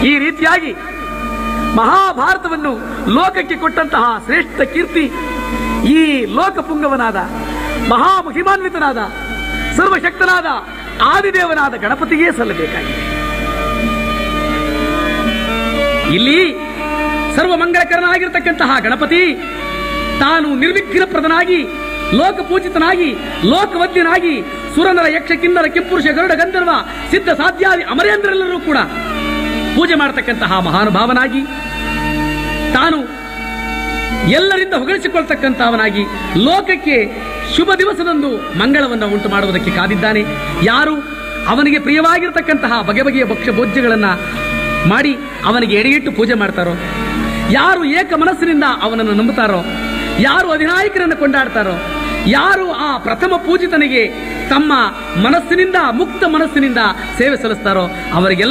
ಈ ರೀತಿಯಾಗಿ ಮಹಾಭಾರತವನ್ನು ಲೋಕಕ್ಕೆ ಕೊಟ್ಟಂತಹ ಶ್ರೇಷ್ಠ ಕೀರ್ತಿ ಈ ಲೋಕಪುಂಗವನಾದ ಮಹಾಮಹಿಮಾನ್ವಿತನಾದ ಸರ್ವಶಕ್ತನಾದ ಆದಿದೇವನಾದ ಗಣಪತಿಯೇ ಸಲ್ಲಬೇಕಾಗಿದೆ ಇಲ್ಲಿ ಸರ್ವಮಂಗಳಕರನಾಗಿರತಕ್ಕಂತಹ ಗಣಪತಿ ತಾನು ನಿರ್ವಿಘ್ನಪ್ರದನಾಗಿ ಲೋಕಪೂಜಿತನಾಗಿ ಲೋಕವದ್ಯನಾಗಿ ಸುರನರ ಯಕ್ಷ ಕಿನ್ನರ ಕಿಪ್ಪುರುಷ ಗರುಡ ಗಂಧರ್ವ ಸಿದ್ಧ ಸಾಧ್ಯಾದಿ ಅಮರೇಂದ್ರೆಲ್ಲರೂ ಕೂಡ ಪೂಜೆ ಮಾಡತಕ್ಕಂತಹ ಮಹಾನುಭಾವನಾಗಿ ತಾನು ಎಲ್ಲರಿಂದ ಹೊಗಳಿಸಿಕೊಳ್ತಕ್ಕಂಥವನಾಗಿ ಲೋಕಕ್ಕೆ ಶುಭ ದಿವಸದಂದು ಮಂಗಳವನ್ನು ಉಂಟು ಮಾಡುವುದಕ್ಕೆ ಕಾದಿದ್ದಾನೆ ಯಾರು ಅವನಿಗೆ ಪ್ರಿಯವಾಗಿರತಕ್ಕಂತಹ ಬಗೆ ಬಗೆಯ ಭಕ್ಷ್ಯ ಭೋಜ್ಯಗಳನ್ನ ಮಾಡಿ ಅವನಿಗೆ ಎಡೆಯಿಟ್ಟು ಪೂಜೆ ಮಾಡ್ತಾರೋ ಯಾರು ಏಕ ಮನಸ್ಸಿನಿಂದ ಅವನನ್ನು ನಂಬುತ್ತಾರೋ ಯಾರು ಅಧಿನಾಯಕರನ್ನು ಕೊಂಡಾಡ್ತಾರೋ ಯಾರು ಆ ಪ್ರಥಮ ಪೂಜಿತನಿಗೆ ತಮ್ಮ ಮನಸ್ಸಿನಿಂದ ಮುಕ್ತ ಮನಸ್ಸಿನಿಂದ ಸೇವೆ ಸಲ್ಲಿಸ್ತಾರೋ ಅವರಿಗೆಲ್ಲ